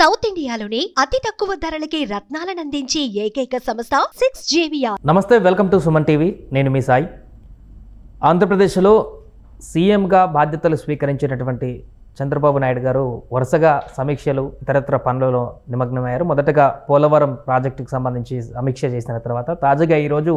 South ఇండియాలోనే అతి తక్కువ ధరలకి రత్నాలనందించే ఏకైక సంస్థ సిక్స్ జేవియా నమస్తే వెల్కమ్ టు సుమన్ టీవీ నేను మీ సాయి ఆంధ్రప్రదేశ్లో సీఎంగా బాధ్యతలు స్వీకరించినటువంటి చంద్రబాబు నాయుడు గారు వరుసగా సమీక్షలు ఇతరత్ర పనులలో నిమగ్నమయ్యారు మొదటగా పోలవరం ప్రాజెక్టుకు సంబంధించి సమీక్ష చేసిన తర్వాత తాజాగా ఈరోజు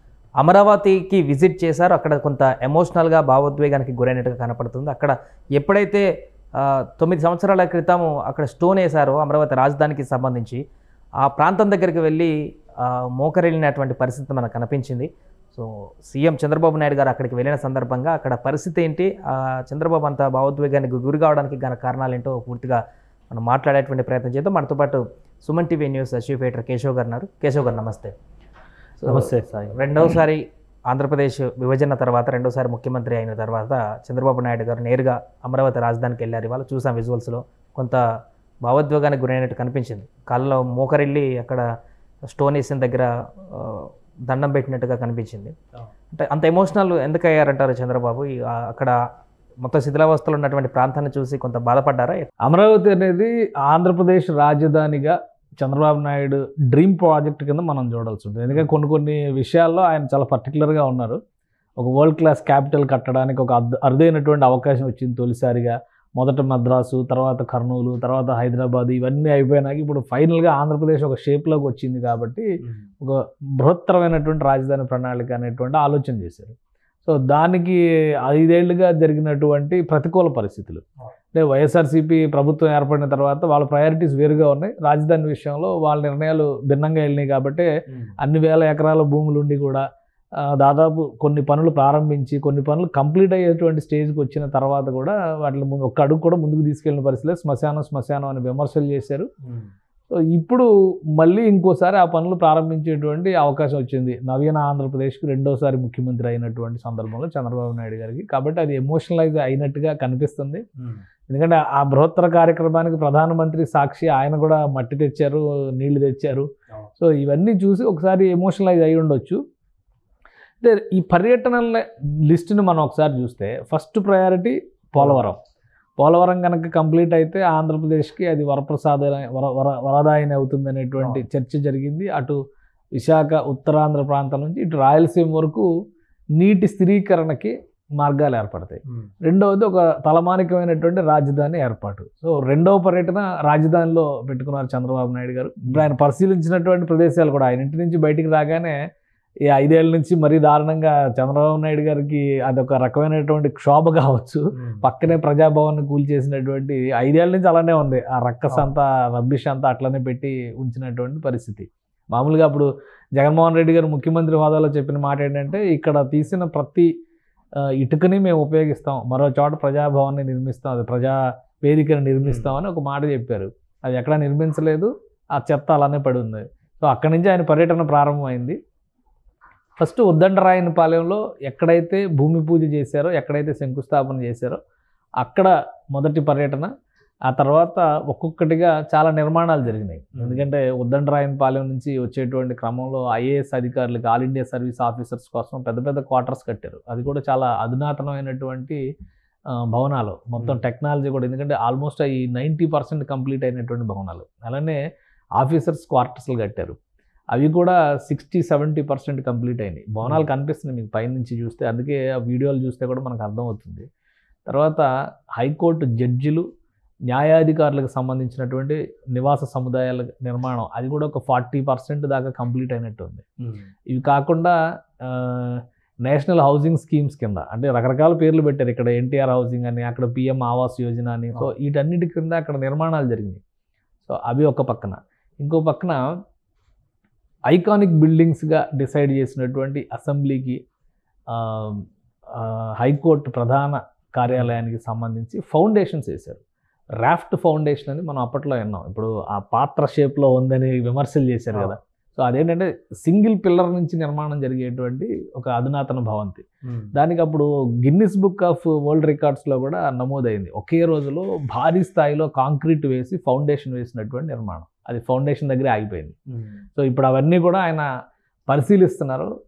అమరావతికి విజిట్ చేశారు అక్కడ కొంత ఎమోషనల్గా భావోద్వేగానికి గురైనట్టుగా కనపడుతుంది అక్కడ ఎప్పుడైతే ఆ, తొమ్మిది సంవత్సరాల క్రితం అక్కడ స్టోన్ వేశారో అమరావతి రాజధానికి సంబంధించి ఆ ప్రాంతం దగ్గరికి వెళ్ళి ఆ, మోకరిల్లినటువంటి పరిస్థితి మనకు కనిపించింది సో సీఎం చంద్రబాబు నాయుడు గారు అక్కడికి వెళ్ళిన సందర్భంగా అక్కడ పరిస్థితి ఏంటి ఆ, చంద్రబాబు అంత భావోద్వేగానికి గురి కావడానికి గల కారణాలు ఏంటో పూర్తిగా మనం మాట్లాడేటువంటి ప్రయత్నం చేద్దాం మనతో పాటు Suman TV news chief editor Keshav garu ఉన్నారు కేశవ్ గారు నమస్తే సో, నమస్తే సాయి రెండవసారి ఆంధ్రప్రదేశ్ విభజన తర్వాత రెండోసారి ముఖ్యమంత్రి అయిన తర్వాత చంద్రబాబు నాయుడు గారు నేరుగా అమరావతి రాజధానికి వెళ్ళారు ఇవాళ చూసాం విజువల్స్లో కొంత భావోద్వేగానికి గురైనట్టు కనిపించింది కాళ్ళలో మోకరిల్లి అక్కడ స్టోన్ వేసిన దగ్గర ఆ, దండం పెట్టినట్టుగా కనిపించింది అంటే అంత ఎమోషనల్ ఎందుకు అయ్యారంటారు చంద్రబాబు ఈ, ఆ, అక్కడ మొత్తం శిథిలావస్థలో ఉన్నటువంటి ప్రాంతాన్ని చూసి కొంత బాధపడ్డారా అమరావతి అనేది ఆంధ్రప్రదేశ్ రాజధానిగా చంద్రబాబు నాయుడు డ్రీమ్ ప్రాజెక్ట్ కింద మనం చూడాల్సి ఉంటుంది ఎందుకంటే కొన్ని కొన్ని విషయాల్లో ఆయన చాలా పర్టికులర్గా ఉన్నారు ఒక వరల్డ్ క్లాస్ క్యాపిటల్ కట్టడానికి ఒక అద్ద అరుదైనటువంటి అవకాశం వచ్చింది తొలిసారిగా మొదట మద్రాసు తర్వాత కర్నూలు తర్వాత హైదరాబాద్ ఇవన్నీ అయిపోయినాక ఇప్పుడు ఫైనల్గా ఆంధ్రప్రదేశ్ ఒక షేప్లోకి వచ్చింది కాబట్టి ఒక బృహత్తరమైనటువంటి రాజధాని ప్రణాళిక అనేటువంటి ఆలోచన చేశారు సో దానికి ఐదేళ్లుగా జరిగినటువంటి ప్రతికూల పరిస్థితులు అంటే వైఎస్ఆర్సీపీ ప్రభుత్వం ఏర్పడిన తర్వాత వాళ్ళ ప్రయారిటీస్ వేరుగా ఉన్నాయి రాజధాని విషయంలో వాళ్ళ నిర్ణయాలు భిన్నంగా వెళ్ళినాయి కాబట్టి అన్ని వేల ఎకరాల భూములు ఉండి కూడా ఆ, దాదాపు కొన్ని పనులు ప్రారంభించి కొన్ని పనులు కంప్లీట్ అయ్యేటువంటి స్టేజ్కి వచ్చిన తర్వాత కూడా వాటిని ముందు ఒక్క అడుగు కూడా ముందుకు తీసుకెళ్ళిన పరిస్థితులు శ్మశానం శ్మశానం అని విమర్శలు చేశారు సో ఇప్పుడు మళ్ళీ ఇంకోసారి ఆ పనులు ప్రారంభించేటువంటి అవకాశం వచ్చింది నవీన ఆంధ్రప్రదేశ్కి రెండోసారి ముఖ్యమంత్రి అయినటువంటి సందర్భంలో చంద్రబాబు నాయుడు గారికి కాబట్టి అది ఎమోషనలైజ్ అయినట్టుగా కనిపిస్తుంది ఎందుకంటే ఆ బృహత్తర కార్యక్రమానికి ప్రధానమంత్రి సాక్షి ఆయన కూడా మట్టి తెచ్చారు నీళ్లు తెచ్చారు సో ఇవన్నీ చూసి ఒకసారి ఎమోషనలైజ్ అయి ఉండొచ్చు అంటే ఈ పర్యటనల లిస్టుని మనం ఒకసారి చూస్తే ఫస్ట్ ప్రయారిటీ పోలవరం పోలవరం కనుక కంప్లీట్ అయితే ఆంధ్రప్రదేశ్కి అది వరప్రసాద వర వర వరదాయని అవుతుంది అనేటువంటి చర్చ జరిగింది అటు విశాఖ ఉత్తరాంధ్ర ప్రాంతం నుంచి ఇటు రాయలసీమ వరకు నీటి స్థిరీకరణకి మార్గాలు ఏర్పడతాయి రెండవది ఒక తలమానికమైనటువంటి రాజధాని ఏర్పాటు సో రెండవ పర్యటన రాజధానిలో పెట్టుకున్నారు చంద్రబాబు నాయుడు గారు ఇప్పుడు ఆయన పరిశీలించినటువంటి ప్రదేశాలు కూడా ఆయన ఇంటి నుంచి బయటికి రాగానే ఈ ఐదేళ్ల నుంచి మరీ దారుణంగా చంద్రబాబు నాయుడు గారికి అదొక రకమైనటువంటి క్షోభ కావచ్చు పక్కనే ప్రజాభవన్ కూల్ చేసినటువంటి ఐదేళ్ల నుంచి అలానే ఉంది ఆ రక్కస్ అంతా రబ్బిష్ అంతా అట్లనే పెట్టి ఉంచినటువంటి పరిస్థితి మామూలుగా అప్పుడు జగన్మోహన్ రెడ్డి గారు ముఖ్యమంత్రి హోదాలో చెప్పిన మాట ఏంటంటే ఇక్కడ తీసిన ప్రతి ఆ, ఇటుకని మేము ఉపయోగిస్తాం మరో చోట ప్రజాభవన్ని నిర్మిస్తాం అది ప్రజా వేదికను నిర్మిస్తామని ఒక మాట చెప్పారు అది ఎక్కడ నిర్మించలేదు ఆ చెత్త అలానే పడి ఉంది సో అక్కడి నుంచి ఆయన పర్యటన ప్రారంభమైంది ఫస్ట్ ఉద్దండరాయనపాలెంలో ఎక్కడైతే భూమి పూజ చేశారో ఎక్కడైతే శంకుస్థాపన చేశారో అక్కడ మొదటి పర్యటన ఆ తర్వాత ఒక్కొక్కటిగా చాలా నిర్మాణాలు జరిగినాయి ఎందుకంటే ఉద్దండరాయనపాలెం నుంచి వచ్చేటువంటి క్రమంలో ఐఏఎస్ అధికారులకు ఆల్ ఇండియా సర్వీస్ ఆఫీసర్స్ కోసం పెద్ద పెద్ద క్వార్టర్స్ కట్టారు అది కూడా చాలా అధునాతనమైనటువంటి ఆ, భవనాలు మొత్తం టెక్నాలజీ కూడా ఎందుకంటే ఆల్మోస్ట్ ఈ నైంటీ పర్సెంట్ కంప్లీట్ అయినటువంటి భవనాలు అలానే ఆఫీసర్స్ క్వార్టర్స్లు కట్టారు అవి కూడా సిక్స్టీ సెవెంటీ పర్సెంట్ కంప్లీట్ అయినాయి భవనాలు కనిపిస్తున్నాయి మీకు పైనుంచి చూస్తే అందుకే ఆ వీడియోలు చూస్తే కూడా మనకు అర్థమవుతుంది తర్వాత హైకోర్టు జడ్జిలు న్యాయాధికారులకు సంబంధించినటువంటి నివాస సముదాయాల నిర్మాణం అది కూడా ఒక ఫార్టీ పర్సెంట్ దాకా కంప్లీట్ అయినట్టు ఉంది ఇవి కాకుండా ఆ, నేషనల్ హౌసింగ్ స్కీమ్స్ కింద అంటే రకరకాల పేర్లు పెట్టారు ఇక్కడ ఎన్టీఆర్ హౌసింగ్ అని అక్కడ పిఎం ఆవాస్ యోజన అని సో వీటన్నిటి కింద అక్కడ నిర్మాణాలు జరిగినాయి సో అవి ఒక పక్కన ఇంకో పక్కన ఐకానిక్ బిల్డింగ్స్గా డిసైడ్ చేసినటువంటి అసెంబ్లీకి ఆ, ఆ, హైకోర్టు ప్రధాన కార్యాలయానికి సంబంధించి ఫౌండేషన్స్ వేశారు రాఫ్ట్ ఫౌండేషన్ అని మనం అప్పట్లో విన్నాం ఇప్పుడు ఆ పాత్ర షేప్లో ఉందని విమర్శలు చేశారు కదా సో అదేంటంటే సింగిల్ పిల్లర్ నుంచి నిర్మాణం జరిగేటువంటి ఒక అధునాతన భవంతి దానికి అప్పుడు గిన్నిస్ బుక్ ఆఫ్ వరల్డ్ రికార్డ్స్లో కూడా నమోదైంది ఒకే రోజులో భారీ స్థాయిలో కాంక్రీట్ వేసి ఫౌండేషన్ వేసినటువంటి నిర్మాణం అది ఫౌండేషన్ దగ్గరే ఆగిపోయింది సో ఇప్పుడు అవన్నీ కూడా ఆయన పరిశీలిస్తున్నారు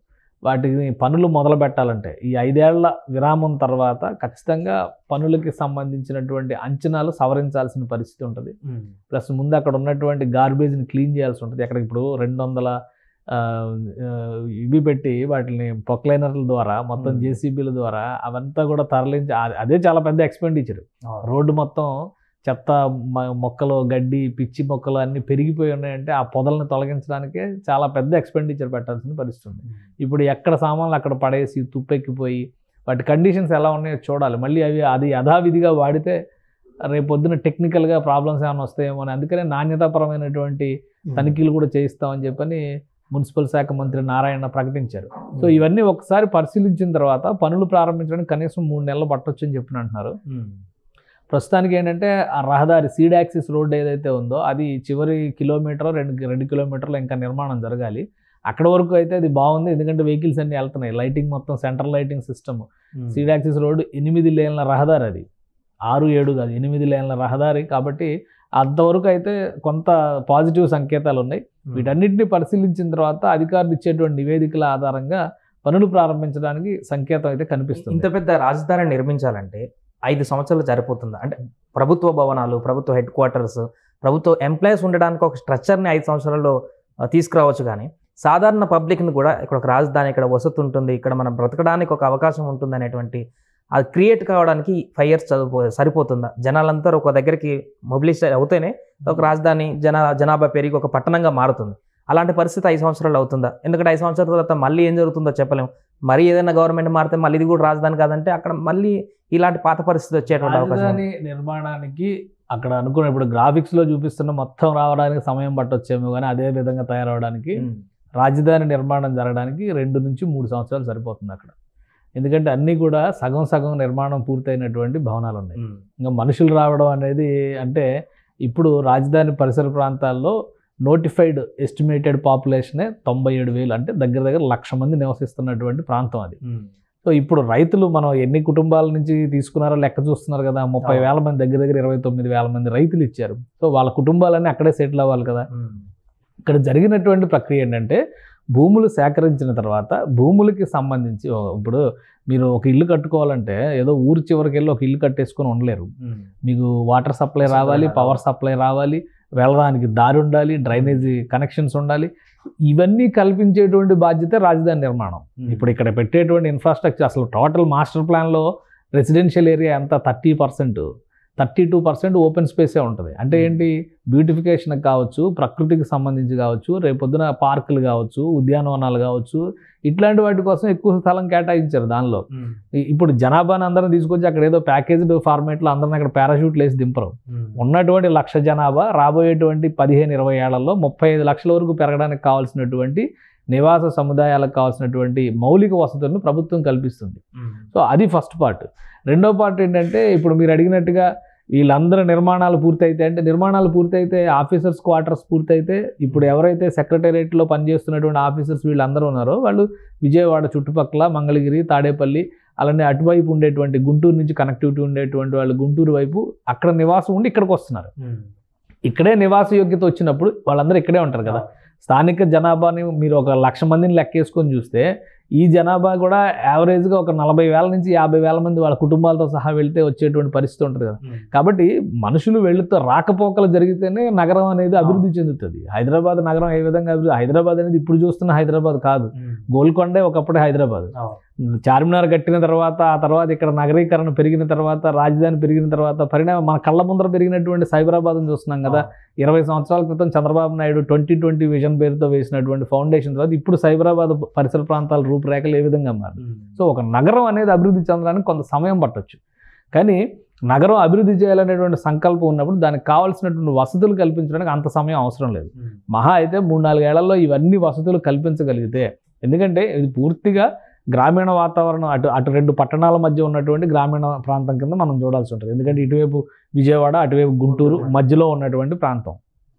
వాటిని పనులు మొదలు పెట్టాలంటే ఈ ఐదేళ్ల విరామం తర్వాత ఖచ్చితంగా పనులకి సంబంధించినటువంటి అంచనాలు సవరించాల్సిన పరిస్థితి ఉంటుంది ప్లస్ ముందు అక్కడ ఉన్నటువంటి గార్బేజ్ని క్లీన్ చేయాల్సి ఉంటుంది అక్కడ ఇప్పుడు రెండు వందల ఆ, ఆ, ఇవి పెట్టి వాటిని పొక్లైనర్ల ద్వారా మొత్తం Hmm. జేసీబీల ద్వారా అవంతా కూడా తరలించి ఆ- అదే చాలా పెద్ద ఎక్స్పెండిచర్ రోడ్డు మొత్తం చెత్త మ- మొక్కలు గడ్డి పిచ్చి మొక్కలు అన్నీ పెరిగిపోయి ఉన్నాయంటే ఆ పొదలను తొలగించడానికే చాలా పెద్ద ఎక్స్పెండిచర్ పెట్టాల్సిన పరిస్థితి ఉంది ఇప్పుడు ఎక్కడ సామాన్లు అక్కడ పడేసి తుప్పెక్కిపోయి వాటి కండిషన్స్ ఎలా ఉన్నాయో చూడాలి మళ్ళీ అవి అది యథావిధిగా వాడితే రేపు పొద్దున టెక్నికల్గా ప్రాబ్లమ్స్ ఏమైనా వస్తాయేమో అని అందుకనే నాణ్యతాపరమైనటువంటి తనిఖీలు కూడా చేయిస్తామని చెప్పని మున్సిపల్ శాఖ మంత్రి నారాయణ ప్రకటించారు సో ఇవన్నీ ఒకసారి పరిశీలించిన తర్వాత పనులు ప్రారంభించడానికి కనీసం మూడు నెలలు పట్టొచ్చు అని చెప్పిన అంటున్నారు ప్రస్తుతానికి ఏంటంటే ఆ రహదారి సీడ్ యాక్సిస్ రోడ్ ఏదైతే ఉందో అది చివరి కిలోమీటర్ రెండు రెండు కిలోమీటర్లు ఇంకా నిర్మాణం జరగాలి అక్కడ వరకు అయితే అది బాగుంది ఎందుకంటే వెహికల్స్ అన్ని వెళ్తున్నాయి లైటింగ్ మొత్తం central lighting system seed access road ఎనిమిది లేన్ల రహదారి అది ఆరు ఏడు కాదు ఎనిమిది లేన్ల రహదారి కాబట్టి అంతవరకు అయితే కొంత పాజిటివ్ సంకేతాలు ఉన్నాయి వీటన్నిటిని పరిశీలించిన తర్వాత అధికారులు ఇచ్చేటువంటి నివేదికల ఆధారంగా పనులు ప్రారంభించడానికి సంకేతం అయితే కనిపిస్తుంది ఇంత పెద్ద రాజధాని నిర్మించాలంటే ఐదు సంవత్సరాలు సరిపోతుందా అంటే ప్రభుత్వ భవనాలు ప్రభుత్వ హెడ్ క్వార్టర్స్ ప్రభుత్వ ఎంప్లాయీస్ ఉండడానికి ఒక స్ట్రక్చర్ని ఐదు సంవత్సరాల్లో ఆ, తీసుకురావచ్చు కానీ సాధారణ పబ్లిక్ని కూడా ఇక్కడ ఒక రాజధాని ఇక్కడ వసతి ఉంటుంది ఇక్కడ మనం బ్రతకడానికి ఒక అవకాశం ఉంటుంది అనేటువంటి అది క్రియేట్ కావడానికి ఫైవ్ ఇయర్స్ చదువు సరిపోతుందా జనాలంతా ఒక దగ్గరికి మొబిలైజ్ అవుతేనే ఒక రాజధాని జనా జనాభా పెరిగి ఒక పట్టణంగా మారుతుంది అలాంటి పరిస్థితి ఐదు సంవత్సరాలు అవుతుందా ఎందుకంటే ఐదు సంవత్సరాల తర్వాత మళ్ళీ ఏం జరుగుతుందో చెప్పలేము మరి ఏదైనా గవర్నమెంట్ మారితే మళ్ళీ ఇది కూడా రాజధాని కాదంటే అక్కడ మళ్ళీ ఇలాంటి పాత పరిస్థితి వచ్చేటువంటి అవకాశం ఉంది. రాజధాని నిర్మాణానికి అక్కడ అనుకున్న ఇప్పుడు గ్రాఫిక్స్ లో చూపిస్తున్న మొత్తం రావడానికి సమయం పట్టొచ్చేమో కానీ అదే విధంగా తయారవడానికి ఉమ్. రాజధాని నిర్మాణం జరగడానికి రెండు నుంచి మూడు సంవత్సరాలు సరిపోతుంది అక్కడ ఎందుకంటే అన్నీ కూడా సగం సగం నిర్మాణం పూర్తయినటువంటి భవనాలు ఉన్నాయి ఉమ్. ఇంకా మనుషులు రావడం అనేది అంటే ఇప్పుడు రాజధాని పరిసర ప్రాంతాల్లో నోటిఫైడ్ ఎస్టిమేటెడ్ పాపులేషనే తొంభై ఏడు వేలు అంటే దగ్గర దగ్గర లక్ష మంది నివసిస్తున్నటువంటి ప్రాంతం అది ఉమ్. సో ఇప్పుడు రైతులు మనం ఎన్ని కుటుంబాల నుంచి తీసుకున్నారో లెక్క చూస్తున్నారు కదా ముప్పై వేల మంది దగ్గర దగ్గర ఇరవై తొమ్మిది వేల మంది రైతులు ఇచ్చారు సో వాళ్ళ కుటుంబాలన్నీ అక్కడే సెటిల్ అవ్వాలి కదా ఉమ్. ఇక్కడ జరిగినటువంటి ప్రక్రియ ఏంటంటే భూములు సేకరించిన తర్వాత భూములకి సంబంధించి ఓ- ఇప్పుడు మీరు ఒక ఇల్లు కట్టుకోవాలంటే ఏదో ఊరి చివరికి వెళ్ళి ఒక ఇల్లు కట్టేసుకొని ఉండలేరు ఉమ్. మీకు వాటర్ సప్లై Supply రావాలి రావాలి. పవర్ సప్లై రావాలి వెళ్ళడానికి దారి ఉండాలి డ్రైనేజీ కనెక్షన్స్ ఉండాలి ఇవన్నీ కల్పించేటువంటి బాధ్యత రాజధాని నిర్మాణం ఉమ్. ఇప్పుడు ఇక్కడ పెట్టేటువంటి ఇన్ఫ్రాస్ట్రక్చర్ అసలు టోటల్ మాస్టర్ ప్లాన్లో రెసిడెన్షియల్ ఏరియా ఎంత thirty percent thirty two percent open స్పేసే ఉంటుంది అంటే ఏంటి బ్యూటిఫికేషన్ కావచ్చు ప్రకృతికి సంబంధించి కావచ్చు రేపొద్దున పార్కులు కావచ్చు ఉద్యానవనాలు కావచ్చు ఇట్లాంటి వాటి కోసం ఎక్కువ స్థలం కేటాయించారు దానిలో ఉమ్. ఈ- ఇప్పుడు జనాభాని అందరం తీసుకొచ్చి అక్కడ ఏదో ప్యాకేజ్డ్ ఫార్మేట్లో అందరం అక్కడ పారాషూట్లు వేసి దింపరు ఉమ్. ఉన్నటువంటి లక్ష జనాభా రాబోయేటువంటి పదిహేను ఇరవై ఏళ్లలో ముప్పై ఐదు లక్షల వరకు పెరగడానికి కావాల్సినటువంటి నివాస సముదాయాలకు కావాల్సినటువంటి మౌలిక వసతులను ప్రభుత్వం కల్పిస్తుంది ఉమ్. సో అది ఫస్ట్ పార్ట్ రెండో పార్ట్ ఏంటంటే ఇప్పుడు మీరు అడిగినట్టుగా వీళ్ళందరూ నిర్మాణాలు పూర్తయితే అంటే నిర్మాణాలు పూర్తయితే ఆఫీసర్స్ క్వార్టర్స్ పూర్తయితే ఇప్పుడు ఎవరైతే సెక్రటేరియట్లో పనిచేస్తున్నటువంటి ఆఫీసర్స్ వీళ్ళందరూ ఉన్నారో వాళ్ళు విజయవాడ చుట్టుపక్కల మంగళగిరి తాడేపల్లి అలానే అటువైపు ఉండేటువంటి గుంటూరు నుంచి కనెక్టివిటీ ఉండేటువంటి వాళ్ళు గుంటూరు వైపు అక్కడ నివాసం ఉండి ఇక్కడికి వస్తున్నారు ఉమ్. ఇక్కడే నివాస యోగ్యత వచ్చినప్పుడు వాళ్ళందరూ ఇక్కడే ఉంటారు కదా స్థానిక జనాభాని మీరు ఒక లక్ష మందిని లెక్కేసుకొని చూస్తే ఈ జనాభా కూడా యావరేజ్గా ఒక నలభై వేల నుంచి యాభై వేల మంది వాళ్ళ కుటుంబాలతో సహా వెళ్తే వచ్చేటువంటి పరిస్థితి ఉంటుంది కదా ఉమ్. కాబట్టి మనుషులు వెళుతూ రాకపోకలు జరిగితేనే నగరం అనేది అభివృద్ధి చెందుతుంది హైదరాబాద్ నగరం ఏ విధంగా అభివృద్ధి హైదరాబాద్ అనేది ఇప్పుడు చూస్తున్న హైదరాబాద్ కాదు ఉమ్. గోల్కొండే ఒకప్పుడే హైదరాబాద్ అవును. చార్మినార్ కట్టిన తర్వాత ఆ తర్వాత ఇక్కడ నగరీకరణ పెరిగిన తర్వాత రాజధాని పెరిగిన తర్వాత పరిణామం మన కళ్ళ ముందర పెరిగినటువంటి సైబరాబాద్ని చూస్తున్నాం కదా ఇరవై సంవత్సరాల క్రితం Chandrababu Naidu twenty twenty vision పేరుతో వేసినటువంటి ఫౌండేషన్ తర్వాత ఇప్పుడు సైబరాబాద్ పరిసర ప్రాంతాల రూపురేఖలు ఏ విధంగా మారు ఉమ్. సో ఒక నగరం అనేది అభివృద్ధి చెందడానికి కొంత సమయం పట్టొచ్చు కానీ నగరం అభివృద్ధి చేయాలనేటువంటి సంకల్పం ఉన్నప్పుడు దానికి కావాల్సినటువంటి వసతులు కల్పించడానికి అంత సమయం అవసరం లేదు ఉమ్. మహా అయితే మూడు నాలుగేళ్లలో ఇవన్నీ వసతులు కల్పించగలిగితే ఎందుకంటే ఇది పూర్తిగా గ్రామీణ వాతావరణం అటు అటు రెండు పట్టణాల మధ్య ఉన్నటువంటి గ్రామీణ ప్రాంతం కింద మనం చూడాల్సి ఉంటుంది ఎందుకంటే ఇటువైపు విజయవాడ అటువైపు గుంటూరు మధ్యలో ఉన్నటువంటి ప్రాంతం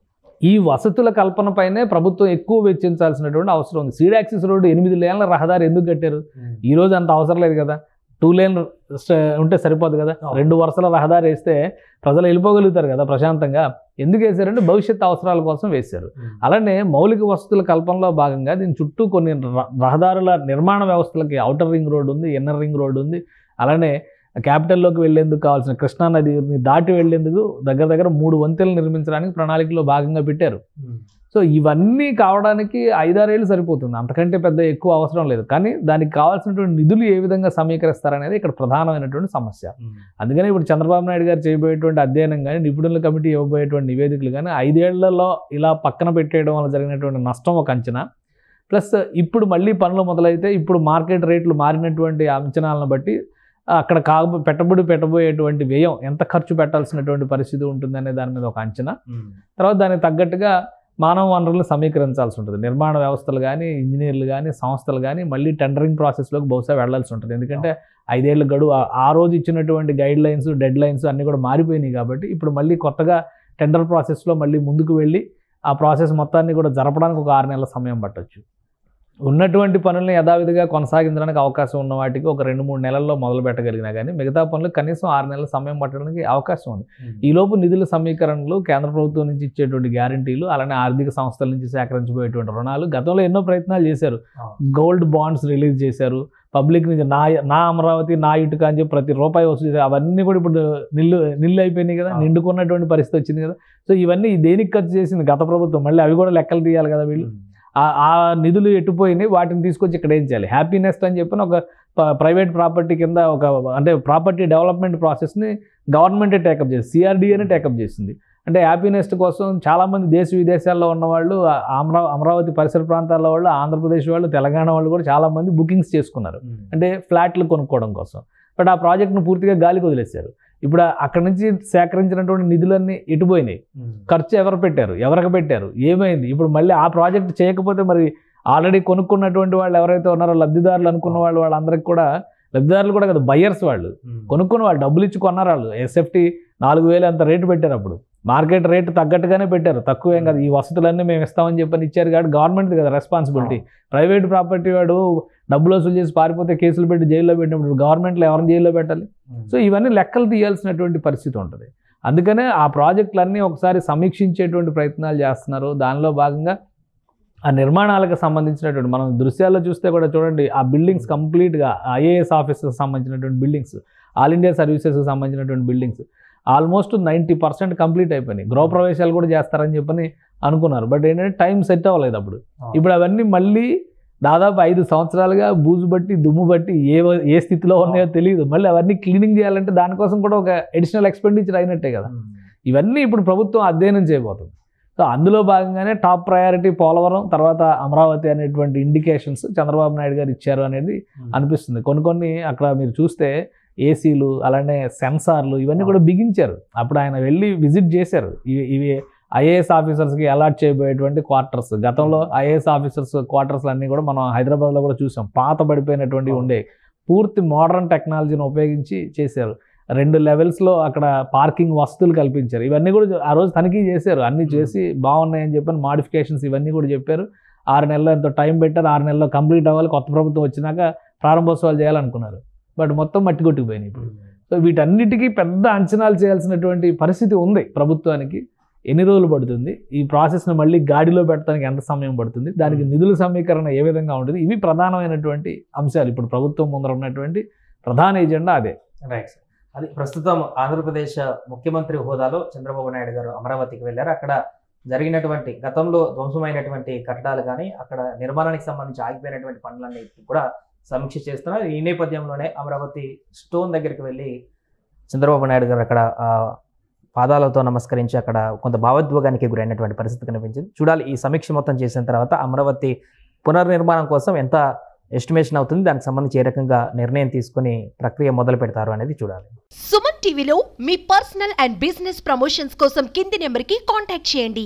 ఈ వసతుల కల్పన పైనే ప్రభుత్వం ఎక్కువ వెచ్చించాల్సినటువంటి అవసరం ఉంది సీడ్ యాక్సిస్ రోడ్డు ఎనిమిది లేన్ల రహదారి ఎందుకు కట్టారు ఉమ్. ఈ రోజు అంత అవసరం లేదు కదా టూ లేన్ ఉంటే సరిపోదు కదా అవును. రెండు వరుసల రహదారి వేస్తే ప్రజలు వెళ్ళిపోగలుగుతారు కదా ప్రశాంతంగా ఎందుకు వేశారంటే భవిష్యత్ అవసరాల కోసం వేశారు అలానే మౌలిక వసతుల కల్పనలో భాగంగా దీని చుట్టూ కొన్ని ర- రహదారుల నిర్మాణ వ్యవస్థలకి అవుటర్ రింగ్ రోడ్ ఉంది ఇన్నర్ రింగ్ రోడ్ ఉంది అలానే క్యాపిటల్లోకి వెళ్లేందుకు కావాల్సిన కృష్ణా నదిని దాటి వెళ్లేందుకు దగ్గర దగ్గర మూడు వంతెనలు నిర్మించడానికి ప్రణాళికలో భాగంగా పెట్టారు సో ఇవన్నీ కావడానికి ఐదారేళ్ళు సరిపోతుంది అంతకంటే పెద్ద ఎక్కువ అవసరం లేదు కానీ దానికి కావాల్సినటువంటి నిధులు ఏ విధంగా సమీకరిస్తారనేది ఇక్కడ ప్రధానమైనటువంటి సమస్య అందుకని ఇప్పుడు చంద్రబాబు నాయుడు గారు చేయబోయేటువంటి అధ్యయనం కానీ నిపుణుల కమిటీ ఇవ్వబోయేటువంటి నివేదికలు కానీ ఐదేళ్లలో ఇలా పక్కన పెట్టేయడం వల్ల జరిగినటువంటి నష్టం ఒక అంచనా ప్లస్ ఇప్పుడు మళ్ళీ పనులు మొదలైతే ఇప్పుడు మార్కెట్ రేట్లు మారినటువంటి అంచనాలను బట్టి అక్కడ కాబో పెట్టబడి పెట్టబోయేటువంటి వ్యయం ఎంత ఖర్చు పెట్టాల్సినటువంటి పరిస్థితి ఉంటుందనే దాని మీద ఒక అంచనా తర్వాత దానికి తగ్గట్టుగా మానవ వనరులను సమీకరించాల్సి ఉంటుంది నిర్మాణ వ్యవస్థలు కానీ ఇంజనీర్లు కానీ సంస్థలు కానీ మళ్ళీ టెండరింగ్ ప్రాసెస్లోకి బహుశా వెళ్లాల్సి ఉంటుంది ఎందుకంటే ఐదేళ్ల గడువు ఆ- ఆ రోజు ఇచ్చినటువంటి గైడ్ లైన్స్ డెడ్ లైన్స్ అన్నీ కూడా మారిపోయినాయి కాబట్టి ఇప్పుడు మళ్ళీ కొత్తగా టెండర్ ప్రాసెస్లో మళ్ళీ ముందుకు వెళ్ళి ఆ ప్రాసెస్ మొత్తాన్ని కూడా జరపడానికి ఒక ఆరు నెలల సమయం పట్టొచ్చు ఉన్నటువంటి పనుల్ని యథావిధిగా కొనసాగించడానికి అవకాశం ఉన్న వాటికి ఒక రెండు మూడు నెలల్లో మొదలు పెట్టగలిగినా కానీ మిగతా పనులు కనీసం ఆరు నెలల సమయం పట్టడానికి అవకాశం ఉంది ఈలోపు నిధుల సమీకరణలు కేంద్ర ప్రభుత్వం నుంచి ఇచ్చేటువంటి గ్యారంటీలు అలానే ఆర్థిక సంస్థల నుంచి సేకరించబోయేటువంటి రుణాలు గతంలో ఎన్నో ప్రయత్నాలు చేశారు గోల్డ్ బాండ్స్ రిలీజ్ చేశారు పబ్లిక్ నుంచి నా నా అమరావతి నా ఇటుక అని చెప్పి ప్రతి రూపాయి వసూలు చేశారు అవన్నీ కూడా ఇప్పుడు నిల్లు నిల్లు అయిపోయినాయి కదా అవును. నిండుకున్నటువంటి పరిస్థితి వచ్చింది కదా సో ఇవన్నీ దేనికి ఖర్చు చేసింది గత ప్రభుత్వం మళ్ళీ అవి కూడా లెక్కలు తీయాలి కదా వీళ్ళు ఆ- ఆ నిధులు ఎట్టుపోయినాయి వాటిని తీసుకొచ్చి ఇక్కడ ఏం చేయాలి హ్యాపీనెస్ అని చెప్పిన ఒక ప్రైవేట్ ప్రాపర్టీ కింద ఒక అంటే ప్రాపర్టీ డెవలప్మెంట్ ప్రాసెస్ని గవర్నమెంటే టేకప్ చేసింది సిఆర్డీఏనే టేకప్ చేసింది అంటే హ్యాపీనెస్ కోసం చాలామంది దేశ విదేశాల్లో ఉన్న వాళ్ళు ఆ- అమరా అమరావతి పరిసర ప్రాంతాల్లో వాళ్ళు ఆంధ్రప్రదేశ్ వాళ్ళు తెలంగాణ వాళ్ళు కూడా చాలామంది బుకింగ్స్ చేసుకున్నారు అంటే ఫ్లాట్లు కొనుక్కోవడం కోసం బట్ ఆ ప్రాజెక్ట్ను పూర్తిగా గాలికి వదిలేశారు ఇప్పుడు ఆ- అక్కడ నుంచి సేకరించినటువంటి నిధులన్నీ ఎటుపోయినాయి ఖర్చు ఎవరు పెట్టారు ఎవరికి పెట్టారు ఏమైంది ఇప్పుడు మళ్ళీ ఆ ప్రాజెక్ట్ చేయకపోతే మరి ఆల్రెడీ కొనుక్కున్నటువంటి వాళ్ళు ఎవరైతే ఉన్నారో లబ్ధిదారులు అనుకున్న వాళ్ళు వాళ్ళందరికీ కూడా లబ్ధిదారులు కూడా కదా బయ్యర్స్ వాళ్ళు కొనుక్కున్న వాళ్ళు డబ్బులు ఇచ్చి కొన్నారు వాళ్ళు ఎస్ఎఫ్టీ నాలుగు వేలు అంత రేటు పెట్టారు అప్పుడు మార్కెట్ రేటు తగ్గట్టుగానే పెట్టారు తక్కువ ఏం కదా ఈ వసతులన్నీ మేము ఇస్తామని చెప్పని ఇచ్చారు కాబట్టి గవర్నమెంట్ కదా రెస్పాన్సిబిలిటీ ప్రైవేట్ ప్రాపర్టీ వాడు డబ్బులు వసూలు చేసి పారిపోతే కేసులు పెట్టి జైల్లో పెట్టినప్పుడు గవర్నమెంట్లో ఎవరిని జైల్లో పెట్టాలి సో ఇవన్నీ లెక్కలు తీయాల్సినటువంటి పరిస్థితి ఉంటుంది అందుకనే ఆ ప్రాజెక్టులన్నీ ఒకసారి సమీక్షించేటువంటి ప్రయత్నాలు చేస్తున్నారు దానిలో భాగంగా ఆ నిర్మాణాలకు సంబంధించినటువంటి మనం దృశ్యాల్లో చూస్తే కూడా చూడండి ఆ బిల్డింగ్స్ కంప్లీట్గా ఐఏఎస్ ఆఫీసర్స్ సంబంధించినటువంటి బిల్డింగ్స్ ఆల్ ఇండియా సర్వీసెస్కి సంబంధించినటువంటి buildings almost ninety percent complete అయిపోయినాయి గృహప్రవేశాలు కూడా చేస్తారని చెప్పని అనుకున్నారు బట్ ఏంటంటే టైం సెట్ అవ్వలేదు అప్పుడు ఇప్పుడు అవన్నీ మళ్ళీ దాదాపు ఐదు సంవత్సరాలుగా బూజు బట్టి దుమ్ము బట్టి ఏ వ- ఏ స్థితిలో ఉన్నాయో తెలియదు మళ్ళీ అవన్నీ క్లీనింగ్ చేయాలంటే దానికోసం కూడా ఒక అడిషనల్ ఎక్స్పెండిచర్ అయినట్టే కదా ఇవన్నీ ఇప్పుడు ప్రభుత్వం అధ్యయనం చేయబోతుంది సో అందులో భాగంగానే టాప్ ప్రయారిటీ పోలవరం తర్వాత అమరావతి అనేటువంటి ఇండికేషన్స్ చంద్రబాబు నాయుడు గారు ఇచ్చారు అనేది అనిపిస్తుంది కొన్ని కొన్ని అక్కడ మీరు చూస్తే ఏసీలు అలానే సెన్సార్లు ఇవన్నీ కూడా బిగించారు అప్పుడు ఆయన వెళ్ళి విజిట్ చేశారు ఇవి ఇవి ఐఏఎస్ ఆఫీసర్స్కి అలాట్ చేయబోయేటువంటి క్వార్టర్స్ గతంలో ఐఏఎస్ ఆఫీసర్స్ క్వార్టర్స్ అన్నీ కూడా మనం హైదరాబాద్లో కూడా చూసాం పాత పడిపోయినటువంటివి ఉండే పూర్తి మోడర్న్ టెక్నాలజీని ఉపయోగించి చేశారు రెండు లెవెల్స్లో అక్కడ పార్కింగ్ వసతులు కల్పించారు ఇవన్నీ కూడా ఆ రోజు తనిఖీ చేశారు అన్నీ చేసి బాగున్నాయని చెప్పని మాడిఫికేషన్స్ ఇవన్నీ కూడా చెప్పారు ఆరు నెలల్లో ఎంతో టైం పెట్టారు ఆరు నెలల్లో కంప్లీట్ అవ్వాలి కొత్త ప్రభుత్వం వచ్చినాక ప్రారంభోత్సవాలు చేయాలనుకున్నారు బట్ మొత్తం మట్టి కొట్టుకుపోయినాయి ఇప్పుడు సో వీటన్నిటికీ పెద్ద అంచనాలు చేయాల్సినటువంటి పరిస్థితి ఉంది ప్రభుత్వానికి ఎన్ని రోజులు పడుతుంది ఈ ప్రాసెస్ని మళ్ళీ గాడిలో పెట్టడానికి ఎంత సమయం పడుతుంది దానికి నిధుల సమీకరణ ఏ విధంగా ఉంటుంది ఇవి ప్రధానమైనటువంటి అంశాలు ఇప్పుడు ప్రభుత్వం ముందర ఉన్నటువంటి ప్రధాన ఎజెండా అదే రైట్ సార్ అది ప్రస్తుతం ఆంధ్రప్రదేశ్ ముఖ్యమంత్రి హోదాలో చంద్రబాబు నాయుడు గారు అమరావతికి వెళ్ళారు అక్కడ జరిగినటువంటి గతంలో ధ్వంసమైనటువంటి కట్టడాలు కానీ అక్కడ నిర్మాణానికి సంబంధించి ఆగిపోయినటువంటి పనులన్నీ కూడా సమీక్ష చేస్తున్నారు ఈ నేపథ్యంలోనే అమరావతి స్టోన్ దగ్గరికి వెళ్ళి చంద్రబాబు నాయుడు గారు అక్కడ ఆ, పాదాలతో నమస్కరించి అక్కడ కొంత భావోద్వేగానికి గురైనటువంటి పరిస్థితి కనిపించింది చూడాలి ఈ సమీక్ష మొత్తం చేసిన తర్వాత అమరావతి పునర్నిర్మాణం కోసం ఎంత ఎస్టిమేషన్ అవుతుంది దానికి సంబంధించి ఏ రకంగా నిర్ణయం తీసుకొని ప్రక్రియ మొదలు పెడతారు అనేది చూడాలి సుమన్ టీవీలో మీ పర్సనల్ అండ్ బిజినెస్ ప్రమోషన్స్ కోసం కింది నెంబర్కి కాంటాక్ట్ చేయండి